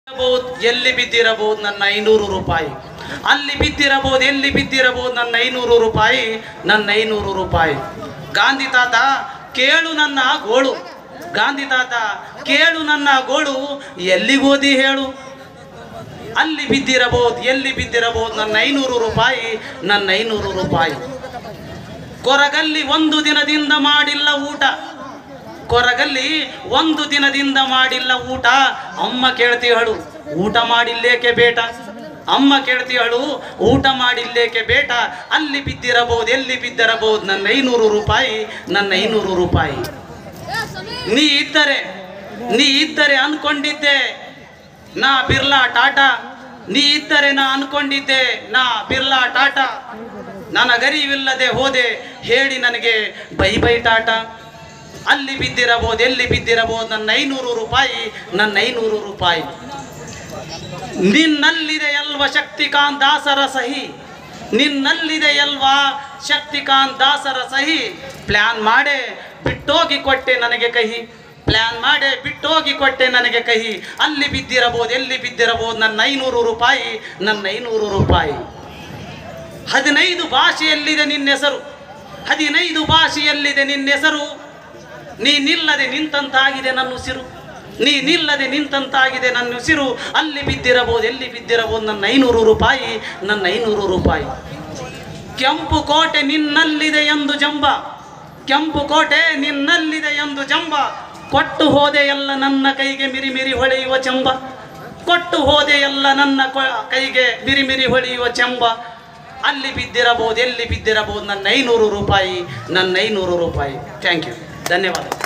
ಬಿದ್ದಿರಬಹುದು ಎಲ್ಲಿ ಬಿದ್ದಿರಬಹುದು ನನ್ನ ಐನೂರು ರೂಪಾಯಿ ಅಲ್ಲಿ ಬಿದ್ದಿರಬಹುದು ಎಲ್ಲಿ ಬಿದ್ದಿರಬಹುದು ನನ್ನ ಐನೂರು ರೂಪಾಯಿ ನನ್ನ ಐನೂರು ರೂಪಾಯಿ ಗಾಂಧಿ ತಾತ ಕೇಳು ನನ್ನ ಗೋಳು ಗಾಂಧಿ ತಾತ ಕೇಳು ನನ್ನ ಗೋಳು ಎಲ್ಲಿಗೋದಿ ಹೇಳು ಅಲ್ಲಿ ಬಿದ್ದಿರಬಹುದು ಎಲ್ಲಿ ಬಿದ್ದಿರಬಹುದು ನನ್ನ ಐನೂರು ರೂಪಾಯಿ ನನ್ನ ಐನೂರು ರೂಪಾಯಿ ಕೊರಗಲ್ಲಿ ಒಂದು ದಿನದಿಂದ ಮಾಡಿಲ್ಲ ಊಟ ಕೊರಗಲ್ಲಿ ಒಂದು ದಿನದಿಂದ ಮಾಡಿಲ್ಲ ಊಟ ಅಮ್ಮ ಕೇಳ್ತೀಹಳು ಊಟ ಮಾಡಿಲ್ಲೇಕೆ ಬೇಟ ಅಮ್ಮ ಕೇಳ್ತೀಹಳು ಊಟ ಮಾಡಿಲ್ಲೇಕೆ ಬೇಟ ಅಲ್ಲಿ ಬಿದ್ದಿರಬಹುದು ಎಲ್ಲಿ ಬಿದ್ದಿರಬಹುದು ನನ್ನ ಐನೂರು ರೂಪಾಯಿ ನನ್ನ ಐನೂರು ರೂಪಾಯಿ ನೀ ಇದ್ದರೆ ನೀ ಇದ್ದರೆ ಅನ್ಕೊಂಡಿದ್ದೆ ನಾ ಬಿರ್ಲಾ ಟಾಟಾ ನೀ ಇದ್ದರೆ ನಾ ಅನ್ಕೊಂಡಿದ್ದೆ ನಾ ಬಿರ್ಲಾ ಟಾಟಾ ನನಗರಿವಿಲ್ಲದೆ ಹೋದೆ ಹೇಳಿ ನನಗೆ ಬೈ ಬೈ ಟಾಟಾ ಅಲ್ಲಿ ಬಿದ್ದಿರಬಹುದು ಎಲ್ಲಿ ಬಿದ್ದಿರಬಹುದು ನನ್ನ ಐನೂರು ರೂಪಾಯಿ ನನ್ನ ಐನೂರು ರೂಪಾಯಿ ನಿನ್ನಲ್ಲಿದೆ ಅಲ್ವ ಶಕ್ತಿಕಾಂತ್ ದಾಸರ ಸಹಿ ನಿನ್ನಲ್ಲಿದೆ ಅಲ್ವಾ ಶಕ್ತಿಕಾಂತ್ ದಾಸರ ಸಹಿ ಪ್ಲ್ಯಾನ್ ಮಾಡೇ ಬಿಟ್ಟೋಗಿ ಕೊಟ್ಟೆ ನನಗೆ ಕಹಿ ಪ್ಲ್ಯಾನ್ ಮಾಡೇ ಬಿಟ್ಟೋಗಿ ಕೊಟ್ಟೆ ನನಗೆ ಕಹಿ ಅಲ್ಲಿ ಬಿದ್ದಿರಬಹುದು ಎಲ್ಲಿ ಬಿದ್ದಿರಬಹುದು ನನ್ನ ಐನೂರು ರೂಪಾಯಿ ನನ್ನ ಐನೂರು ರೂಪಾಯಿ ಹದಿನೈದು ಭಾಷೆಯಲ್ಲಿದೆ ನಿನ್ನ ಹೆಸರು ಹದಿನೈದು ಭಾಷೆಯಲ್ಲಿದೆ ನಿನ್ನ ಹೆಸರು ನೀ ನಿಲ್ಲದೆ ನಿಂತಂತಾಗಿದೆ ನನ್ನ ಉಸಿರು ನೀ ನಿಲ್ಲದೆ ನಿಂತಂತಾಗಿದೆ ನನ್ನ ಉಸಿರು ಅಲ್ಲಿ ಬಿದ್ದಿರಬಹುದು ಎಲ್ಲಿ ಬಿದ್ದಿರಬಹುದು ನನ್ನ ಐನೂರು ರೂಪಾಯಿ ನನ್ನ ಐನೂರು ರೂಪಾಯಿ ಕೆಂಪು ಕೋಟೆ ನಿನ್ನಲ್ಲಿದೆ ಎಂದು ಜಂಬ ಕೆಂಪು ಕೋಟೆ ನಿನ್ನಲ್ಲಿದೆ ಎಂದು ಜಂಬ ಕೊಟ್ಟು ಹೋದೆ ಎಲ್ಲ ನನ್ನ ಕೈಗೆ ಮಿರಿ ಮಿರಿ ಹೊಳೆಯುವ ಚೆಂಬ ಕೊಟ್ಟು ಹೋದೆ ಎಲ್ಲ ನನ್ನ ಕೊ- ಕೈಗೆ ಮಿರಿ ಮಿರಿ ಹೊಳೆಯುವ ಚೆಂಬ ಅಲ್ಲಿ ಬಿದ್ದಿರಬಹುದು ಎಲ್ಲಿ ಬಿದ್ದಿರಬಹುದು ನನ್ನ ಐನೂರು ರೂಪಾಯಿ ನನ್ನ ಐನೂರು ರೂಪಾಯಿ ಥ್ಯಾಂಕ್ ಯು ಧನ್ಯವಾದ